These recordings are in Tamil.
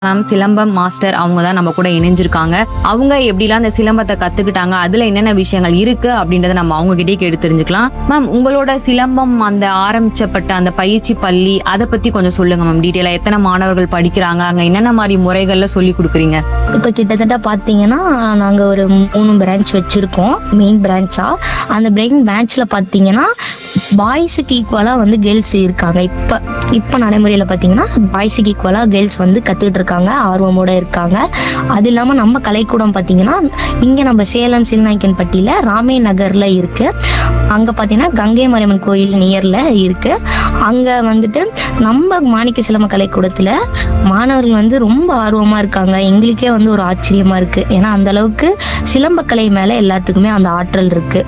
மேம் சிலம்பம் மாஸ்டர் அவங்க தான் நம்ம கூட இணைஞ்சிருக்காங்க அவங்க எப்படிலாம் அந்த சிலம்பத்தை கத்துக்கிட்டாங்க அதுல என்னென்ன விஷயங்கள் இருக்கு அப்படின்றத நம்ம அவங்க கிட்டே கேட்டு தெரிஞ்சுக்கலாம் மேம் உங்களோட சிலம்பம் அந்த ஆரம்பிச்சப்பட்ட அந்த பயிற்சி பள்ளி அதை பத்தி கொஞ்சம் சொல்லுங்க மேம் டீட்டெயிலா எத்தனை மாணவர்கள் படிக்கிறாங்க அங்க என்னென்ன மாதிரி முறைகள்ல சொல்லி கொடுக்குறீங்க இப்போ கிட்டத்தட்ட பார்த்தீங்கன்னா நாங்கள் ஒரு மூணு பிரான்ச் வச்சுருக்கோம் மெயின் பிரான்ச்சாக அந்த மெயின் பிரான்ச்சில் பார்த்தீங்கன்னா பாய்ஸுக்கு ஈக்குவலாக வந்து கேர்ள்ஸ் இருக்காங்க இப்போ இப்போ நடைமுறையில் பார்த்தீங்கன்னா பாய்ஸுக்கு ஈக்குவலாக கேர்ள்ஸ் வந்து கற்றுக்கிட்டு இருக்காங்க ஆர்வமோட இருக்காங்க அது இல்லாமல் நம்ம கலைக்கூடம் பார்த்தீங்கன்னா இங்கே நம்ம சேலம் சில்நாய்க்கன்பட்டியில் ராமே நகரில் இருக்குது அங்கே பார்த்தீங்கன்னா கங்கை மரியம்மன் கோயில் நியரில் இருக்குது அங்கே வந்துட்டு நம்ம மாணிக்க சிலம்ப கலைக்கூடத்தில் மாணவர்கள் வந்து ரொம்ப ஆர்வமாக இருக்காங்க எங்களுக்கே வந்து ஒரு ஆச்சரியமா இருக்கு ஏன்னா அந்த அளவுக்கு சிலம்பக்கலை மேலே எல்லாத்துக்குமே அந்த ஆற்றல் இருக்கு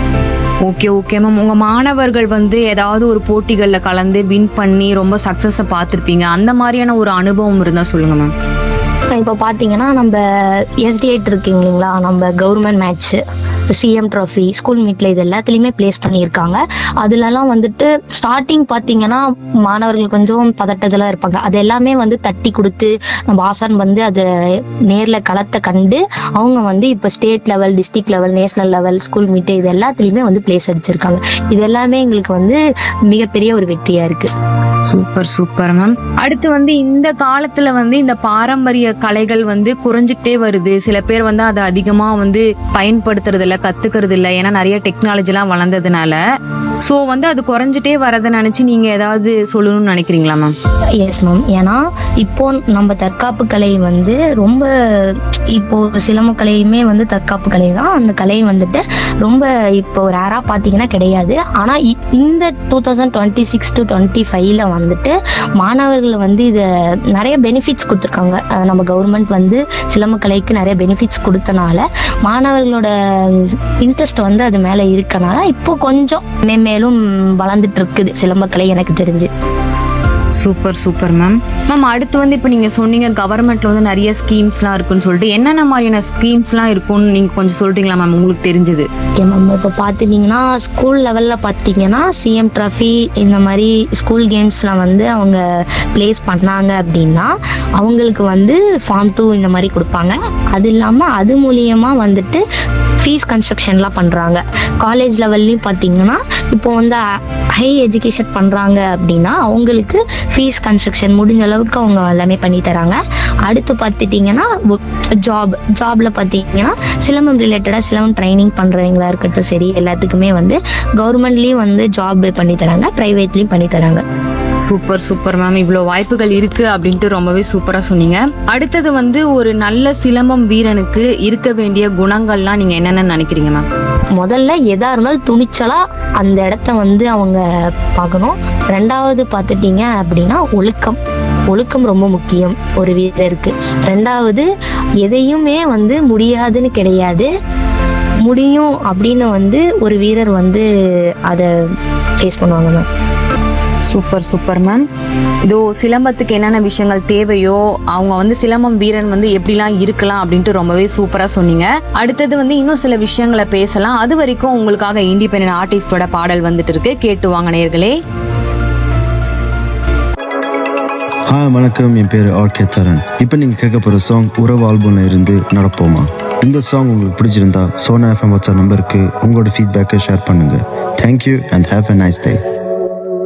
ஓகே ஓகே மேம் உங்க மாணவர்கள் வந்து ஏதாவது ஒரு போட்டிகள்ல கலந்து வின் பண்ணி ரொம்ப சக்சஸ பார்த்திருப்பீங்க அந்த மாதிரியான ஒரு அனுபவம் இருந்தா சொல்லுங்க மேம் இப்போ பார்த்தீங்கன்னா நம்ம எஸ்டிஐட் இருக்கு இல்லைங்களா நம்ம government match CM trophy school மீட்ல இது எல்லாத்துலேயுமே பிளேஸ் பண்ணியிருக்காங்க அதுலலாம் வந்துட்டு ஸ்டார்டிங் பார்த்தீங்கன்னா மாணவர்கள் கொஞ்சம் பதட்டத்தில் இருப்பாங்க அது எல்லாமே வந்து தட்டி கொடுத்து நம்ம ஆசான் வந்து அதை நேரில் களத்தை கண்டு அவங்க வந்து இப்போ state level district level national level school meet இது எல்லாத்துலேயுமே வந்து பிளேஸ் அடிச்சிருக்காங்க இது எல்லாமே எங்களுக்கு வந்து மிகப்பெரிய ஒரு வெற்றியா இருக்கு சூப்பர் சூப்பர் மேம் அடுத்து வந்து இந்த காலத்துல வந்து இந்த பாரம்பரிய கலைகள் வந்து குறைஞ்சிட்டே வருது சில பேர் வந்து அதை அதிகமா வந்து பயன்படுத்துறது இல்ல கத்துக்கிறது இல்ல ஏன்னா நிறைய டெக்னாலஜி எல்லாம் வளர்ந்ததுனால சோ வந்து அது குறைஞ்சிட்டே வரதை நினைச்சு நீங்க ஏதாவது சொல்லணும்னு நினைக்கிறீங்களா மேம் எஸ் மேம் ஏன்னா இப்போ நம்ம தற்காப்பு கலை வந்து ரொம்ப இப்போ சிலம்ப கலையுமே வந்து தற்காப்பு கலை தான் அந்த கலை வந்துட்டு ரொம்ப இப்போ ரேரா பார்த்தீங்கன்னா கிடையாது ஆனா இ- இந்த two thousand twenty six to twenty ஃபைவ்ல வந்துட்டு மாணவர்கள் வந்து இதை நிறைய பெனிஃபிட்ஸ் கொடுத்துருக்காங்க அஹ் நம்ம கவர்மெண்ட் வந்து சிலம்ப கலைக்கு நிறைய பெனிஃபிட்ஸ் கொடுத்தனால மாணவர்களோட இன்ட்ரெஸ்ட் வந்து அது மேல இருக்கனால இப்போ கொஞ்சம் மேலும் வளர்ந்துட்டு இருக்குது சிலம்பக்கலை எனக்கு தெரிஞ்சு சூப்பர் சூப்பர் மேம் மேம் அடுத்து வந்து இப்ப நீங்க சொன்னீங்க கவர்மெண்ட்ல வந்து நிறைய ஸ்கீம்ஸ்லாம் இருக்குன்னு சொல்லிட்டு என்னென்ன மாதிரியான ஸ்கீம்ஸ்லாம் இருக்கும்னு நீங்க கொஞ்சம் சொல்றீங்களா மேம் உங்களுக்கு தெரிஞ்சது ஓகே மேம் இப்போ பார்த்துட்டிங்கன்னா ஸ்கூல் லெவலில் பார்த்தீங்கன்னா சிஎம் ட்ராஃபி இந்த மாதிரி ஸ்கூல் கேம்ஸ்லாம் வந்து அவங்க ப்ளேஸ் பண்ணாங்க அப்படின்னா அவங்களுக்கு வந்து ஃபார்ம் டூ இந்த மாதிரி கொடுப்பாங்க அது இல்லாமல் அது மூலியமா வந்துட்டு ஃபீஸ் கன்ஸ்ட்ரக்ஷன்லாம் பண்ணுறாங்க காலேஜ் லெவல்லையும் பார்த்தீங்கன்னா இப்போ வந்து ஹை எஜுகேஷன் பண்ணுறாங்க அப்படின்னா அவங்களுக்கு ஃபீஸ் கன்ஸ்ட்ரக்ஷன் முடிஞ்ச அளவுக்கு அவங்க எல்லாமே பண்ணி தராங்க அடுத்து பார்த்துட்டிங்கன்னா ஜாப் ஜாப்ல பார்த்தீங்கன்னா சிலம்பம் ரிலேட்டடாக சிலம்பம் ட்ரைனிங் பண்ணுறவங்களா இருக்கட்டும் சரி எல்லாத்துக்குமே வந்து கவர்மெண்ட்லேயும் வந்து ஜாப் பண்ணி தராங்க ப்ரைவேட்லேயும் பண்ணி தராங்க சூப்பர் சூப்பர் மேம் இவ்வளோ வாய்ப்புகள் இருக்கு அப்படின்ட்டு ரொம்பவே சூப்பரா சொன்னீங்க அடுத்தது வந்து ஒரு நல்ல சிலம்பம் வீரனுக்கு இருக்க வேண்டிய குணங்கள்லாம் நீங்க என்னென்ன நினைக்கிறீங்க மேம் முதல்ல எதா இருந்தாலும் துணிச்சலா அந்த இடத்த வந்து அவங்க பார்க்கணும் ரெண்டாவது பார்த்துட்டீங்க அப்படின்னா ஒழுக்கம் ஒழுக்கம் ரொம்ப முக்கியம் ஒரு வீரருக்கு ரெண்டாவது எதையுமே வந்து முடியாதுன்னு கிடையாது முடியும் அப்படின்னு வந்து ஒரு வீரர் வந்து அதை ஃபேஸ் பண்ணுவாங்க மேம் சூப்பர் சூப்பர் மேம் இதோ சிலம்பத்துக்கு என்னென்ன விஷயங்கள் தேவையோ அவங்க வந்து சிலம்பம் வீரன் வந்து எப்படிலாம் இருக்கலாம் அப்படின்ட்டு ரொம்பவே சூப்பரா சொன்னீங்க அடுத்தது வந்து இன்னும் சில விஷயங்களை பேசலாம் அது வரைக்கும் உங்களுக்காக இண்டிபெண்டன்ட் ஆர்டிஸ்டோட பாடல் வந்துட்டு இருக்கு கேட்டு வாங்க நேயர்களே ஹாய் வணக்கம் என் பேர் ஆர்கே தரன் இப்போ நீங்கள் கேட்க போகிற சாங் உறவு ஆல்பம்ல இருந்து நடப்போமா இந்த சாங் உங்களுக்கு பிடிச்சிருந்தா சோனா எஃப்எம் வாட்ஸ்அப் நம்பருக்கு உங்களோட ஃபீட்பேக்கை ஷேர் பண்ணுங்கள் thank you and have a nice day